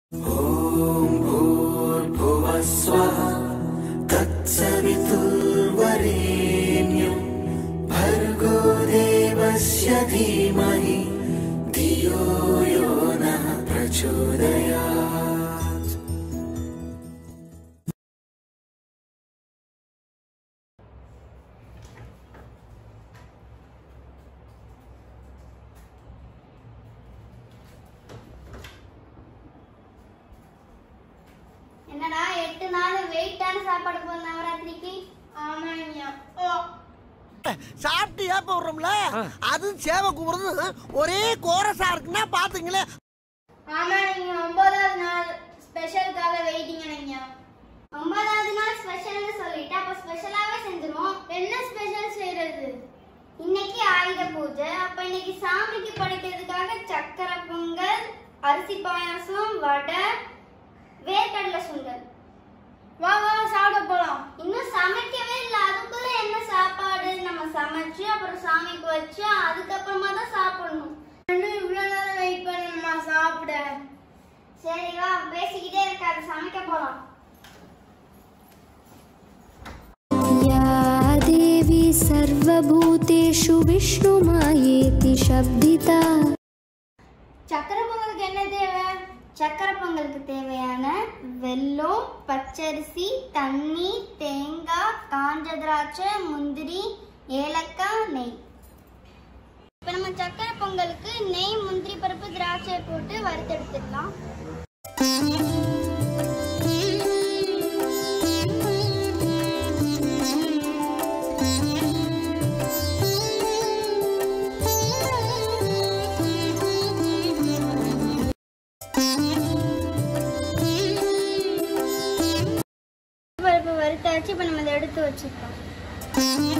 स्वः तत्सवितुर्वरेण्यं भर्गो देवस्य धीमहि धियो यो नः प्रचोदयात् என்னடா எட்டு நாள் வெயிட்டான சாப்பாடு போகுது நவராத்திரிக்கு ஆமாங்க ஓ சாப்பிட்டு ஏப்ப விடுறோம்ல அது சேவை கூப்பிடுறது ஒரே கோரஸா இருக்குன்னா பாத்துங்களேன் ஆமா நீங்க ஒன்பதாவது நாள் ஸ்பெஷலுக்காக வெயிட்டிங் நீங்க ஒன்பதாவது நாள் ஸ்பெஷல்னு சொல்லிட்டு அப்ப ஸ்பெஷலாவே செஞ்சிருவோம் என்ன ஸ்பெஷல் செய்யறது இன்னைக்கு ஆயுத பூஜை அப்ப இன்னைக்கு சாமிக்கு படைக்கிறதுக்காக சக்கரை பொங்கல் அரிசி பாயாசம் வடை வேர்க்கடலை சுண்டல் வா வா சாப்பிட போலாம் இன்னும் சமைக்கவே இல்ல அதுக்குள்ள என்ன சாப்பாடு நம்ம சமைச்சு அப்புறம் சாமிக்கு வச்சு அதுக்கப்புறமா தான் சாப்பிடணும் இன்னும் இவ்வளவு நேரம் வெயிட் பண்ணணுமா சாப்பிட சரி வா பேசிக்கிட்டே இருக்காது சமைக்க போலாம் या देवी सर्वभूतेषु विष्णुमायेति शब्दिता சக்கரை பொங்கலுக்கு என்ன தேவை சக்கரை பொங்கலுக்கு தேவையான வெல்லம் பச்சரிசி தண்ணி தேங்காய் காஞ்ச திராட்சை முந்திரி ஏலக்காய் நெய் இப்போ நம்ம சக்கரை பொங்கலுக்கு நெய் முந்திரி பருப்பு திராட்சை போட்டு வறுத்தெடுத்துடலாம் பருப்பு வறுத்தாச்சு இப்போ நம்ம இதை எடுத்து வச்சுக்கலாம்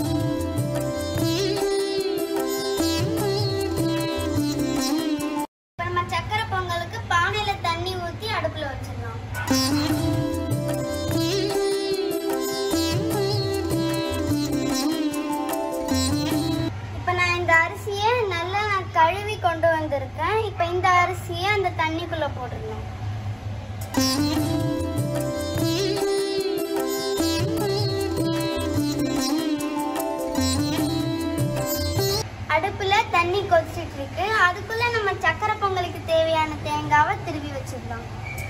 இப்போ நம்ம சக்கரை பொங்கலுக்கு பானையில தண்ணி ஊற்றி அடுப்புல வச்சிடலாம் இப்போ நான் இந்த அரிசியை நல்லா நான் கழுவி கொண்டு வந்திருக்கேன் இப்போ இந்த அரிசியை அந்த தண்ணிக்குள்ள போட்டுடலாம் அடுப்புல தண்ணி கொதிச்சிட்டு இருக்கு அதுக்குள்ள நம்ம சக்கரை பொங்கலுக்கு தேவையான தேங்காவை திருவி வச்சிடலாம்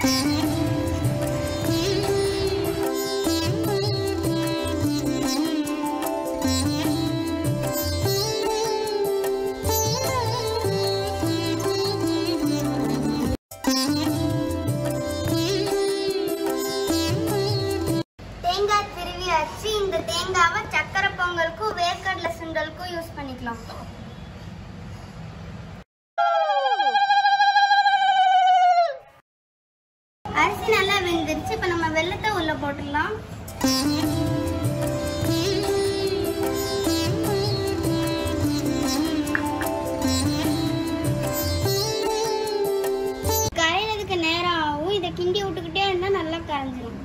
தேங்காய் திருவியாச்சு இந்த தேங்காவை சக்கரை பொங்கலுக்கும் வேர்க்கடலை சுண்டலுக்கும் யூஸ் பண்ணிக்கலாம் அரிசி நல்லா வெந்துருச்சு இப்ப நம்ம வெள்ளத்தை உள்ள போட்டுடலாம் கரையிறதுக்கு நேரம் ஆகும் இதை கிண்டி விட்டுக்கிட்டே இருந்தா நல்லா கரைஞ்சிரும்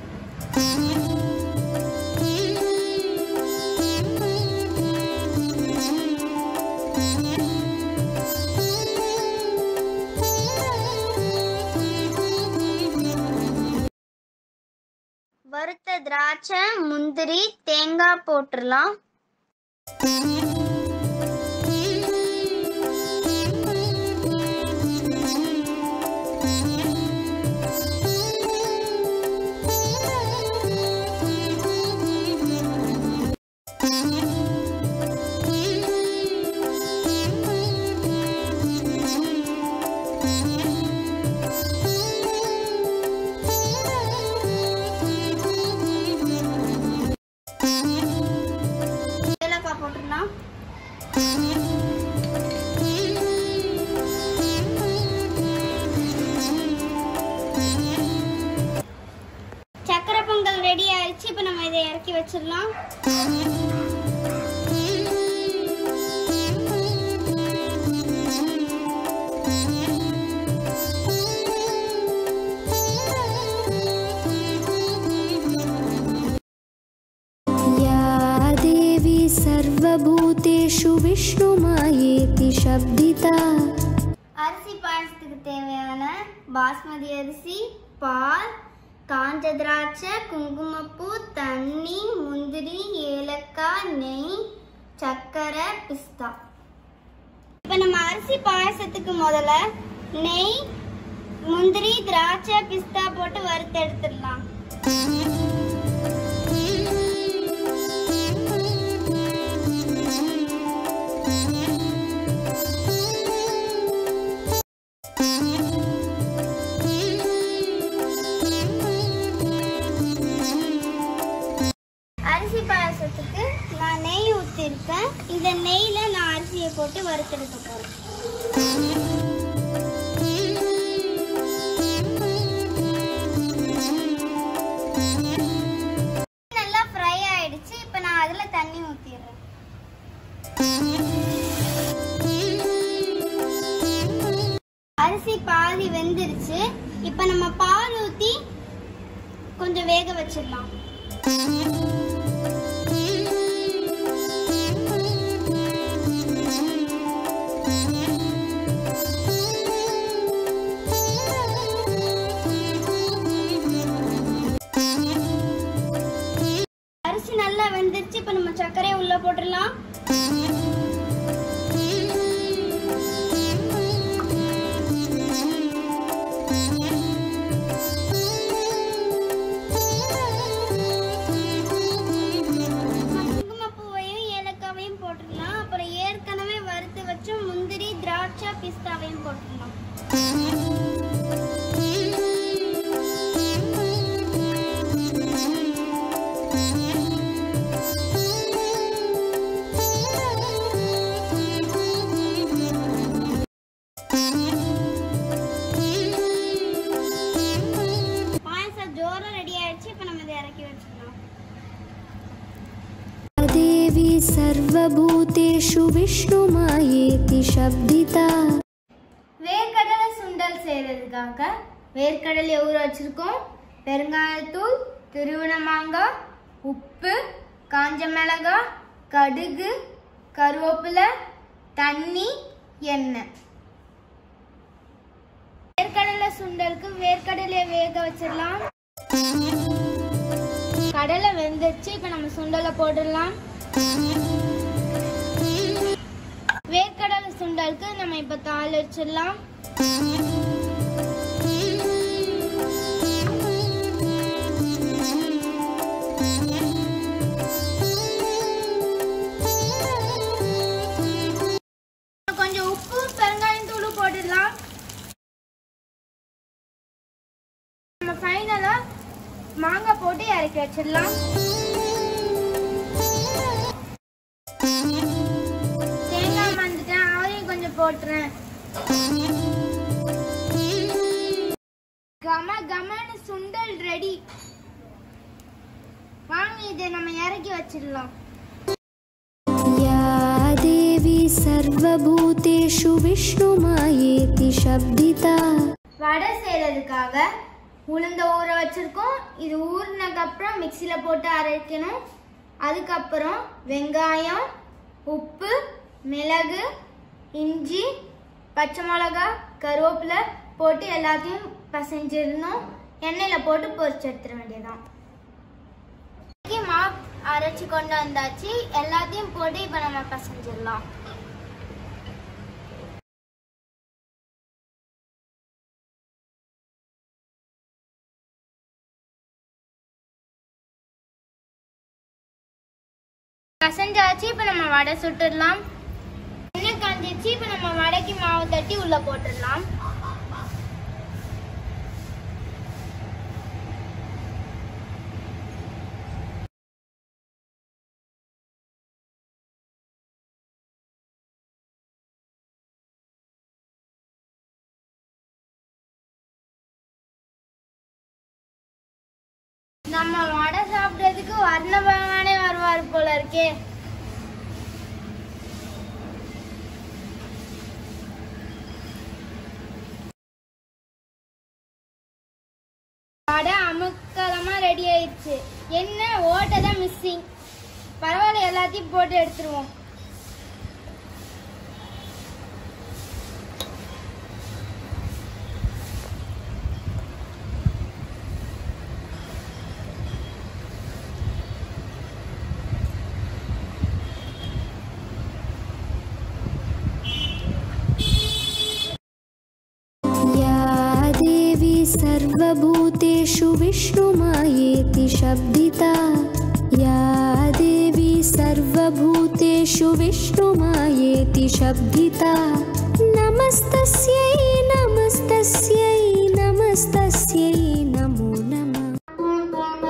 வறுத்த திராட்சை முந்திரி தேங்காய் போட்டுடலாம் ஏலக்காய் போட்டுடலாம் சக்கரை பொங்கல் ரெடி ஆயிடுச்சு இப்போ நம்ம இதை இறக்கி வச்சிடலாம் या देवी सर्वभूतेषु विष्णुमायेति शब्दिता அரிசி பாயசத்துக்கு தேவையான பாஸ்மதி அரிசி பால் காஞ்ச திராட்சை குங்குமப்பூ தண்ணி முந்திரி ஏலக்காய் நெய் சர்க்கரை பிஸ்தா இப்போ நம்ம அரிசி பாயசத்துக்கு முதல்ல நெய் முந்திரி திராட்சை பிஸ்தா போட்டு வறுத்து எடுத்துடலாம் அரிசி பாயசத்துக்கு நான் நெய் ஊற்றிருக்கேன் இந்த நெய்யில் நான் அரிசியை போட்டு வறுத்தெடுக்க போகிறேன் நல்லா ஃப்ரை ஆயிடுச்சு இப்போ நான் அதில் தண்ணி ஊற்றிடுறேன் அரிசி பாதி வெந்துருச்சு இப்போ நம்ம பால் ஊற்றி கொஞ்சம் வேக வச்சிடலாம் அரிசி நல்லா வெந்துருச்சு இப்போ நம்ம சர்க்கரையை உள்ள போட்டுடலாம் குங்குமப்பூவையும் ஏலக்காவையும் போட்டுடலாம் அப்புறம் ஏற்கனவே வறுத்து வச்ச முந்திரி திராட்சை பிஸ்தாவையும் போட்டுடலாம் பாயசம் ஜோரம் ரெடி ஆயிடுச்சு இப்போ நம்ம இதை இறக்கி வச்சுக்கலாம் देवी सर्वभूतेषु विष्णुमायेति शब्दिता வேர்க்கடலை சுண்டல் செய்யறதுக்காக வேர்க்கடலை ஊற வச்சிருக்கோம் பெருங்காயத்தூள் திருவண்ண மாங்காய் உப்பு காஞ்ச மிளகாய் கடுகு கருவேப்பிலை தண்ணி எண்ணெய் வேர்க்கடலை சுண்டலுக்கு வேர்க்கடலையை வேக வச்சிடலாம் கடலை வெந்துருச்சு இப்போ நம்ம சுண்டலை போட்டுடலாம் வேர்க்கடலை சுண்டலுக்கு நம்ம இப்போ தாளிச்சிடலாம் கொஞ்சம் உப்பு பெருங்காயம் தூள் போட்டுடலாம் நம்ம ஃபைனலா மாங்காய் போட்டு இறக்கி வச்சிடலாம் தேங்காய் மறந்துட்டேன் அவரையும் கொஞ்சம் போட்டுறேன் கம கமன்னு சுண்டல் ரெடி வாங்க இதை நம்ம இறக்கி வச்சிடலாம் या देवी सर्वभूतेषु विष्णुमायेति शब्दिता வடை செய்யறதுக்காக உளுந்த ஊற வச்சிருக்கோம் இது ஊறினதுக்கு அப்புறம் மிக்சியில் போட்டு அரைக்கணும் அதுக்கப்புறம் வெங்காயம் உப்பு மிளகு இஞ்சி பச்சை மிளகா கருவேப்பிலை போட்டு எல்லாத்தையும் பசைஞ்சிடணும் எண்ணெயில் போட்டு பொரிச்சு எடுத்துட வேண்டியதான் மாவு அரைச்சு கொண்டு வந்தாச்சு எல்லாத்தையும் போட்டு இப்போ நம்ம பசைஞ்சிடலாம் கசஞ்சாச்சு இப்போ நம்ம வடை சுட்டுடலாம் எண்ணெய் காஞ்சிச்சு இப்போ நம்ம வடைக்கு மாவு தட்டி உள்ள போட்டுடலாம் நம்ம வடை சாப்பிட்றதுக்கு வர்ண பகவானே வருவார் போல இருக்கே வடை அமுக்கலமா ரெடி ஆயிடுச்சு என்ன ஓட்டை தான் மிஸ்ஸிங் பரவாயில்ல எல்லாத்தையும் போட்டு எடுத்துருவோம் सर्वभूतेषु विष्णुमायेति शब्दिता या देवी सर्वभूतेषु विष्णुमायेति शब्दिता नमस्तस्यै नमस्तस्यै नमस्तस्यै नमो नमः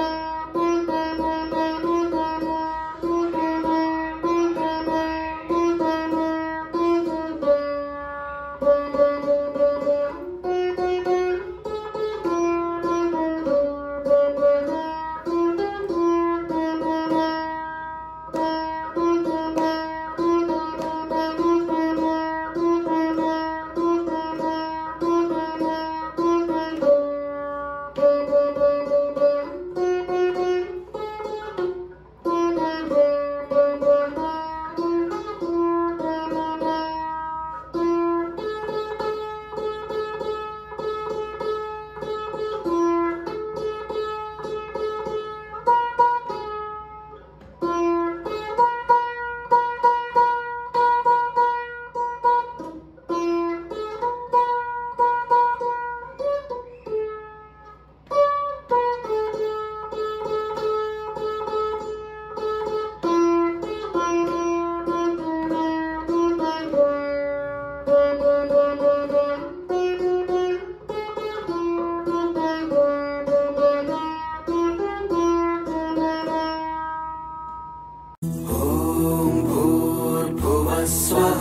भूर्भुवः स्वः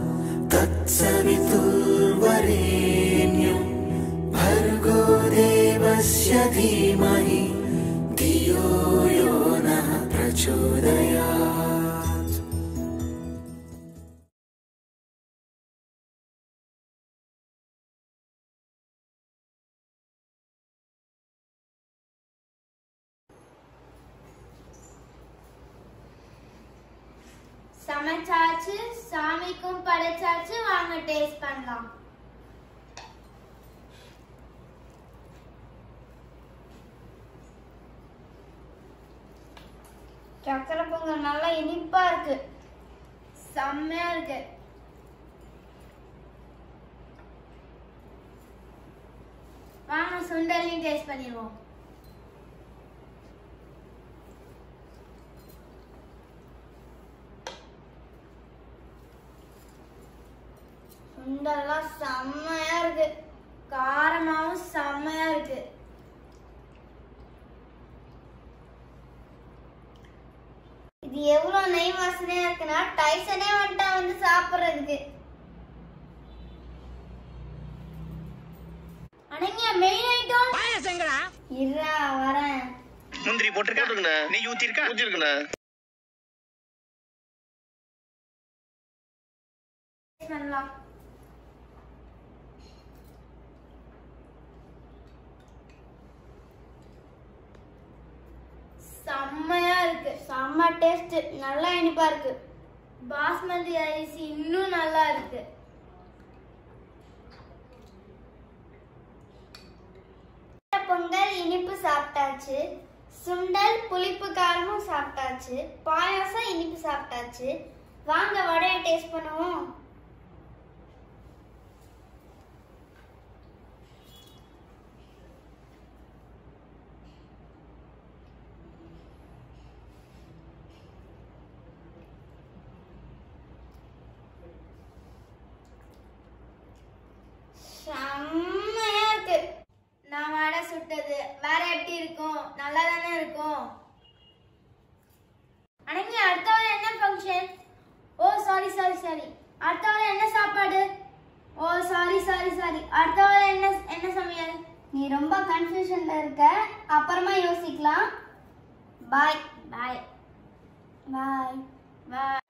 तत्सवितुर्वरेण्यं भर्गो देवस्य धीमहि धियो यो नः प्रचोदयात् சமைச்சாச்சு சாமிக்கும் படைச்சாச்சு வாங்க டேஸ்ட் பண்ணலாம் சக்கரை பொங்கல் நல்லா இனிப்பா இருக்கு செம்மையா இருக்கு வாங்க சுண்டலையும் டேஸ்ட் பண்ணிடுவோம் சுண்டெல்லாம் செம்மையா இருக்கு காரமாவும் செம்மையா இருக்கு இது எவ்வளவு நெய் வாசனையா இருக்குன்னா டைசனே வந்துட்டா வந்து சாப்பிடுறதுக்கு அனங்க மெயின் ஐட்டம் இருடா வரேன் முந்திரி போட்டிருக்கா நெய் ஊத்தி இருக்கா ஊத்தி இருக்குண்ணா பண்ணலாம் செம்மையா இருக்கு செம்ம டேஸ்ட் நல்லா இனிப்பா இருக்கு பாஸ்மதி அரிசி இன்னும் நல்லா இருக்கு பொங்கல் இனிப்பு சாப்பிட்டாச்சு சுண்டல் புளிப்பு காரமும் சாப்பிட்டாச்சு பாயாசம் இனிப்பு சாப்பிட்டாச்சு வாங்க வடையை டேஸ்ட் பண்ணுவோம் செம்மையா இருக்கு நான் வடை சுட்டது வேற எப்படி இருக்கும் நல்லா தானே இருக்கும் அன்னைக்கு அடுத்த வாரம் என்ன function oh sorry sorry sorry அடுத்த வாரம் என்ன சாப்பாடு ஓ சாரி சாரி சாரி அடுத்த வாரம் என்ன என்ன சமையல் நீ ரொம்ப கன்ஃபியூஷன்ல இருக்க அப்புறமா யோசிக்கலாம் பாய் பாய் பாய் பாய்